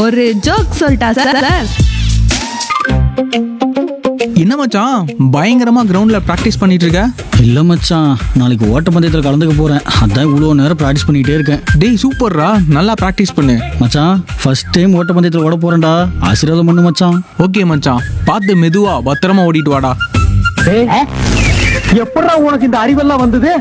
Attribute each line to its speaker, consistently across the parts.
Speaker 1: ஒரு ஜோக் சொல்லிட்டா sir sir
Speaker 2: என்ன மச்சான் பயங்கரமா கிரவுண்ட்ல பிராக்டிஸ் பண்ணிட்டு இருக்க
Speaker 3: இல்லை மச்சான் நாளைக்கு ஓட்டப்பந்தயத்தில் கலந்துக்க போகிறேன் அதான் இவ்வளோ நேரம் ப்ராக்டிஸ் பண்ணிக்கிட்டே இருக்கேன்
Speaker 2: டேய் சூப்பர்ரா நல்லா பிராக்டிஸ் பண்ணு
Speaker 3: மச்சான் ஃபர்ஸ்ட் டைம் ஓட்டப்பந்தயத்தில் ஓட போகிறேன்டா ஆசீர்வாதம் பண்ணு மச்சான்
Speaker 2: ஓகே மச்சான் பார்த்து மெதுவா பத்திரமா ஓடிட்டு வாடா
Speaker 4: எப்படா உனக்கு இந்த அறிவெல்லாம் வந்தது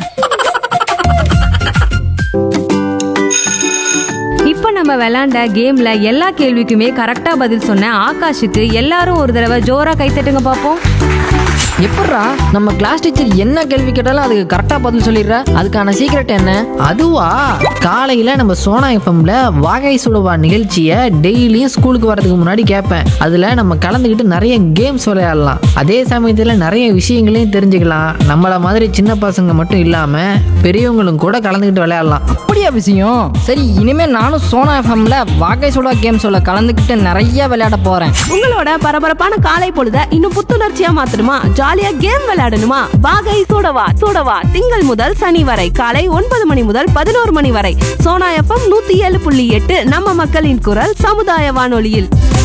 Speaker 5: இப்போ நம்ம விளையாண்ட கேம்ல எல்லா கேள்விக்குமே கரெக்டா பதில் சொன்ன ஆகாஷுக்கு எல்லாரும் ஒரு தடவை ஜோரா கைத்தட்டுங்க பார்ப்போம்
Speaker 6: எப்பட்றா நம்ம கிளாஸ் டீச்சர் என்ன கேள்வி கேட்டாலும் அதுக்கு கரெக்டா பதில் சொல்லிடுற அதுக்கான சீக்ரெட் என்ன அதுவா காலையில நம்ம சோனா எஃப்எம்ல வாகை சுடுவா நிகழ்ச்சியை டெய்லியும் ஸ்கூலுக்கு வரதுக்கு முன்னாடி கேட்பேன் அதுல நம்ம கலந்துக்கிட்டு நிறைய கேம்ஸ் விளையாடலாம் அதே சமயத்துல நிறைய விஷயங்களையும் தெரிஞ்சுக்கலாம் நம்மள மாதிரி சின்ன பசங்க மட்டும் இல்லாம பெரியவங்களும் கூட கலந்துக்கிட்டு விளையாடலாம்
Speaker 7: அப்படியா விஷயம் சரி இனிமே நானும் சோனா எஃப்எம்ல வாகை சுடா கேம்ஸோட கலந்துக்கிட்டு நிறைய விளையாட போறேன்
Speaker 1: உங்களோட பரபரப்பான காலை பொழுத இன்னும் புத்துணர்ச்சியா மாத்தணுமா ஜாலியா கேம் விளையாடணுமா வாகை சூடவா சூடவா திங்கள் முதல் சனி வரை காலை ஒன்பது மணி முதல் பதினோரு மணி வரை சோனா எஃப்எம் நூத்தி ஏழு புள்ளி எட்டு நம்ம மக்களின் குரல் சமுதாய வானொலியில்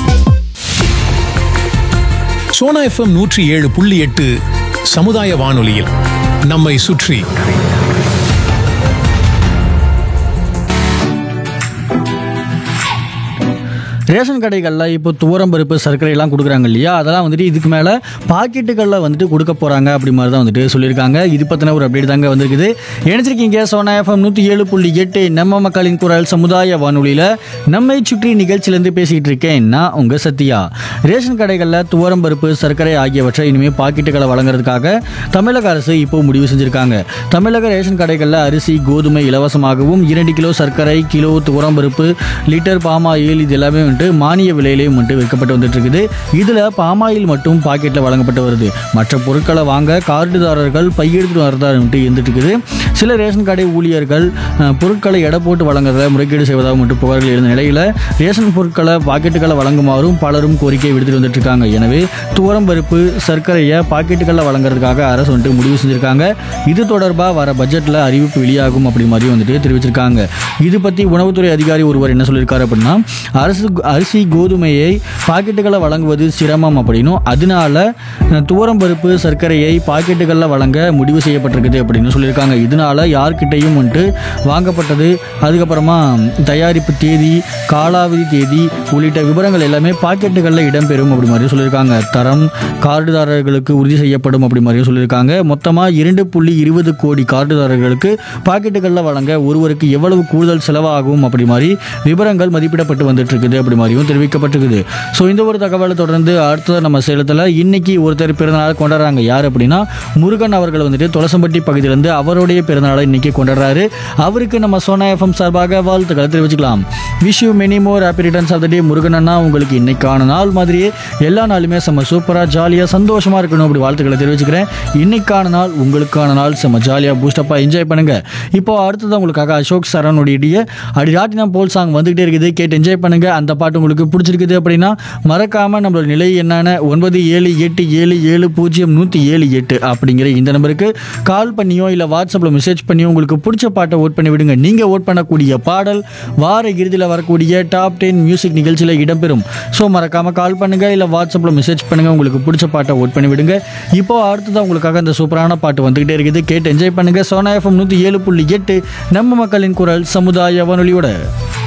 Speaker 8: சோனா எஃப்எம் நூற்றி ஏழு புள்ளி எட்டு சமுதாய வானொலியில் நம்மை சுற்றி
Speaker 3: ரேஷன் கடைகளில் இப்போ துவரம் பருப்பு சர்க்கரை எல்லாம் கொடுக்குறாங்க இல்லையா அதெல்லாம் வந்துட்டு இதுக்கு மேலே பாக்கெட்டுகளில் வந்துட்டு கொடுக்க போகிறாங்க அப்படி மாதிரி தான் வந்துட்டு சொல்லியிருக்காங்க இது பற்றின ஒரு அப்டேட் தாங்க வந்திருக்குது நினைச்சிருக்கீங்க சோனா எஃப்எம் நூற்றி ஏழு புள்ளி எட்டு நம்ம மக்களின் குரல் சமுதாய வானொலியில் நம்மை சுற்றி நிகழ்ச்சியிலேருந்து பேசிக்கிட்டு இருக்கேன் நான் உங்கள் சத்யா ரேஷன் கடைகளில் துவரம் பருப்பு சர்க்கரை ஆகியவற்றை இனிமேல் பாக்கெட்டுகளை வழங்குறதுக்காக தமிழக அரசு இப்போ முடிவு செஞ்சுருக்காங்க தமிழக ரேஷன் கடைகளில் அரிசி கோதுமை இலவசமாகவும் இரண்டு கிலோ சர்க்கரை கிலோ துவரம் பருப்பு லிட்டர் பாமாயில் இது எல்லாமே வந்துட்டு மானிய விலையிலையும் வந்துட்டு விற்கப்பட்டு வந்துட்டு இருக்குது இதில் பாமாயில் மட்டும் பாக்கெட்டில் வழங்கப்பட்டு வருது மற்ற பொருட்களை வாங்க கார்டுதாரர்கள் பையெடுத்து வரதா வந்துட்டு இருந்துட்டு இருக்குது சில ரேஷன் கடை ஊழியர்கள் அஹ், பொருட்களை எடை போட்டு வழங்குறத முறைகேடு செய்வதாக மட்டும் புகார்கள் எழுந்த நிலையில் ரேஷன் பொருட்களை பாக்கெட்டுகளை வழங்குமாறும் பலரும் கோரிக்கை விடுத்துட்டு வந்துட்டு இருக்காங்க எனவே துவரம் பருப்பு சர்க்கரையை பாக்கெட்டுகளில் வழங்குறதுக்காக அரசு வந்துட்டு முடிவு செஞ்சிருக்காங்க இது தொடர்பாக வர பட்ஜெட்டில் அறிவிப்பு வெளியாகும் அப்படி மாதிரி வந்துட்டு தெரிவிச்சிருக்காங்க இது பற்றி உணவுத்துறை அதிகாரி ஒருவர் என்ன சொல்லியிருக்காரு அப்படின்னா அரசு அரிசி கோதுமையை பாக்கெட்டுகளை வழங்குவது சிரமம் அப்படின்னும் அதனால அஹ், துவரம் பருப்பு சர்க்கரையை பாக்கெட்டுகளில் வழங்க முடிவு செய்யப்பட்டிருக்குது அப்படின்னு சொல்லியிருக்காங்க இதனால யார்கிட்டையும் வந்துட்டு வாங்கப்பட்டது அதுக்கப்புறமா தயாரிப்பு தேதி காலாவதி தேதி உள்ளிட்ட விவரங்கள் எல்லாமே பாக்கெட்டுகளில் இடம்பெறும் அப்படி மாதிரி சொல்லியிருக்காங்க தரம் கார்டுதாரர்களுக்கு உறுதி செய்யப்படும் அப்படி மாதிரி சொல்லியிருக்காங்க மொத்தமாக இரண்டு புள்ளி இருபது கோடி கார்டுதாரர்களுக்கு பாக்கெட்டுகளில் வழங்க ஒருவருக்கு எவ்வளவு கூடுதல் செலவாகும் அப்படி மாதிரி விவரங்கள் மதிப்பிடப்பட்டு வந்துட்டு இருக்குது அப்படி மாதிரியும் தெரிவிக்கப்பட்டிருக்குது ஸோ இந்த ஒரு தகவலை தொடர்ந்து அடுத்த நம்ம சேலத்தில் இன்னைக்கு ஒருத்தர் பிறந்தநாள் கொண்டாடுறாங்க யார் அப்படின்னா முருகன் அவர்கள் வந்துட்டு துளசம்பட்டி பகுதியிலேருந்து அவருடைய பிறந்தநாளை இன்னைக்கு கொண்டாடுறாரு அவருக்கு நம்ம சோனா எஃப்எம் சார்பாக வாழ்த்துக்களை தெரிவிச்சுக்கலாம் wish you many more happy returns of the day Murugan அண்ணா உங்களுக்கு இன்னைக்கான நாள் மாதிரியே எல்லா நாளுமே செம்ம சூப்பராக ஜாலியாக சந்தோஷமாக இருக்கணும் அப்படி வாழ்த்துக்களை தெரிவிச்சுக்கிறேன் இன்னைக்கான நாள் உங்களுக்கான நாள் செம்ம ஜாலியாக பூஸ்டப்பாக என்ஜாய் பண்ணுங்க இப்போ அடுத்தது உங்களுக்காக அசோக் சரணுடைய அடிராட்டினம் போல் சாங் வந்துகிட்டே இருக்குது கேட்டு என்ஜாய் பண்ணுங்க அந்த பாட்டு உங்களுக்கு பிடிச்சிருக்குது அப்படின்னா மறக்காம நம்மளோட நிலை என்னன்னு ஒன்பது ஏழு எட்டு ஏழு ஏழு பூஜ்ஜியம் நூற்றி ஏழு எட்டு அப்படிங்கிற இந்த நம்பருக்கு கால் பண்ணியோ இல்லை வாட்ஸ்அப்பில் மெசேஜ் பண்ணியோ உங்களுக்கு பிடிச்ச பாட்டை ஓட் பண்ணி விடுங்க நீங்கள் ஓட் பண்ணக்கூடிய பாடல் வார இறுதியில் வரக்கூடிய டாப் டென் மியூசிக் நிகழ்ச்சியில் இடம்பெறும் ஸோ மறக்காம கால் பண்ணுங்க இல்லை வாட்ஸ்அப்பில் மெசேஜ் பண்ணுங்க உங்களுக்கு பிடிச்ச பாட்டை ஓட் பண்ணி விடுங்க இப்போ அடுத்ததான் உங்களுக்காக இந்த சூப்பரான பாட்டு வந்துகிட்டே இருக்குது கேட்டு என்ஜாய் பண்ணுங்க சோனா எஃப்எம் நூற்றி ஏழு புள்ளி எட்டு நம்ம மக்களின் குரல் சமுதாய வானொலியோட